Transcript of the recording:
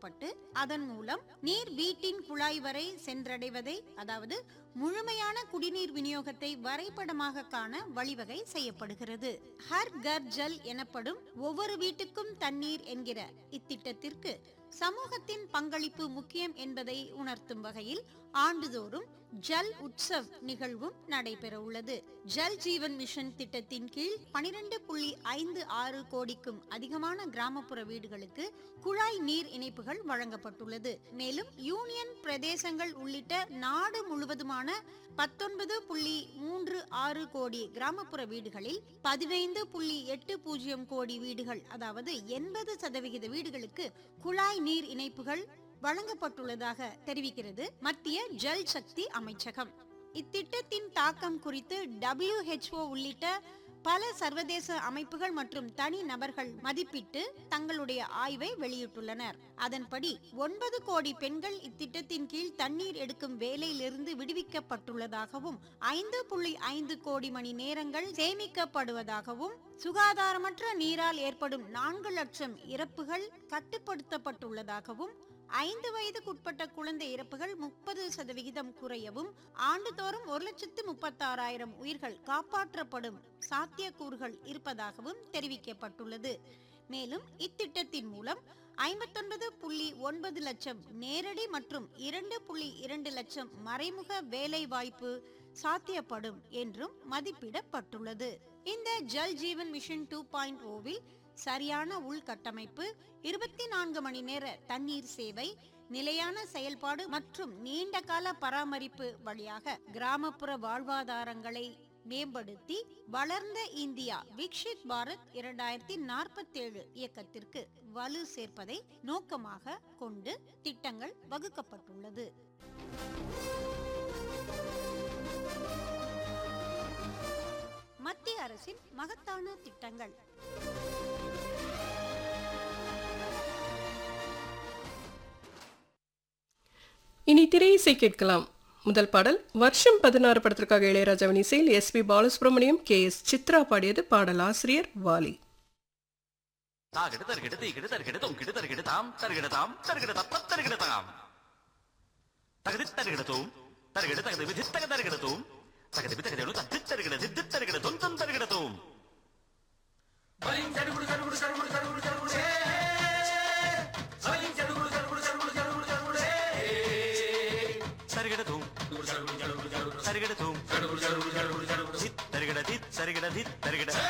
உருவாக்கப்பட்டு அதன் மூலம் நீர் வீட்டின் குழாய் வரை சென்றடைவதை அதாவது முழுமையான குடிநீர் விநியோகத்தை வரைபடமாக காண வழிவகை செய்யப்படுகிறது ஹர் கர் ஜல் எனப்படும் ஒவ்வொரு வீட்டுக்கும் தண்ணீர் என்கிற இத்திட்டத்திற்கு சமூகத்தின் பங்களிப்பு முக்கியம் என்பதை உணர்த்தும் வகையில் ஆண்டுதோறும் ஜல் உற்சவ் நிகழ்வும் நடைபெற உள்ளது ஜல் ஜீவன் மிஷன் திட்டத்தின் கீழ் பனிரெண்டு புள்ளி ஐந்து ஆறு கோடிக்கும் அதிகமான கிராமப்புற வீடுகளுக்கு குழாய் நீர் இணைப்புகள் வழங்கப்பட்டுள்ளது மேலும் யூனியன் பிரதேசங்கள் உள்ளிட்ட நாடு முழுவதுமான பத்தொன்பது புள்ளி மூன்று ஆறு கோடி கிராமப்புற வீடுகளில் பதினைந்து புள்ளி எட்டு பூஜ்ஜியம் கோடி வீடுகள் அதாவது எண்பது சதவிகித வீடுகளுக்கு குழாய் நீர் இணைப்புகள் வழங்கப்பட்டுள்ளதாக தெரிவிக்கிறது மத்திய ஜல் சக்தி அமைச்சகம் இத்திட்டத்தின் தாக்கம் குறித்து WHO உள்ளிட்ட பல சர்வதேச அமைப்புகள் மற்றும் தனி நபர்கள் மதிப்பிட்டு தங்களுடைய ஆய்வை வெளியிட்டுள்ளனர் அதன்படி ஒன்பது கோடி பெண்கள் இத்திட்டத்தின் கீழ் தண்ணீர் எடுக்கும் வேலையிலிருந்து விடுவிக்கப்பட்டுள்ளதாகவும் ஐந்து புள்ளி ஐந்து கோடி மணி நேரங்கள் சேமிக்கப்படுவதாகவும் சுகாதாரமற்ற நீரால் ஏற்படும் நான்கு லட்சம் இறப்புகள் கட்டுப்படுத்தப்பட்டுள்ளதாகவும் ஐந்து வயதுக்குட்பட்ட குழந்தை இறப்புகள் முப்பது சதவிகிதம் குறையவும் ஆண்டுதோறும் ஒரு லட்சத்து முப்பத்தாறாயிரம் உயிர்கள் காப்பாற்றப்படும் சாத்தியக்கூறுகள் இருப்பதாகவும் தெரிவிக்கப்பட்டுள்ளது மேலும் இத்திட்டத்தின் மூலம் ஐம்பத்தொன்பது புள்ளி ஒன்பது லட்சம் நேரடி மற்றும் இரண்டு புள்ளி இரண்டு லட்சம் மறைமுக வேலை வாய்ப்பு சாத்தியப்படும் என்றும் மதிப்பிடப்பட்டுள்ளது இந்த Jal Jeevan mission two point ஓவில் சரியான உள்கட்டமைப்பு இருபத்தி நான்கு மணி நேர தண்ணீர் சேவை நிலையான செயல்பாடு மற்றும் நீண்ட கால பராமரிப்பு வழியாக கிராமப்புற வாழ்வாதாரங்களை மேம்படுத்தி வளர்ந்த இந்தியா விக்ஷித் பாரத் இரண்டாயிரத்தி நாற்பத்தேழு இயக்கத்திற்கு வலு சேர்ப்பதை நோக்கமாக கொண்டு திட்டங்கள் வகுக்கப்பட்டுள்ளது மத்திய அரசின் மகத்தான திட்டங்கள் இனி திரை இசை கேட்கலாம் முதல் பாடல் வருஷம் பதினாறு படத்திற்காக இளையராஜாவின் இசையில் S P Balasubramaniam K S Chithra பாடியது பாடல் ஆசிரியர் வாலி தாகிடு தருகிடு தீகிடு தருகிடு தொங்கிடு தருகிடு தாம் தருகிடு தாம் தருகிடு தப்ப தருகிடு தாம் தகுதி தருகிடு தூம் தருகிடு தகுதி விதி தக தருகிடு தூம் தகுதி விதி தகுதி தத்தி தருகிடு தித்தி தருகிடு தொந்தம் தருகிடு தூம் தருகிடு தூம் தருகிடு தூம் தித் தருகிட தித் தருகிட தித் தருகிட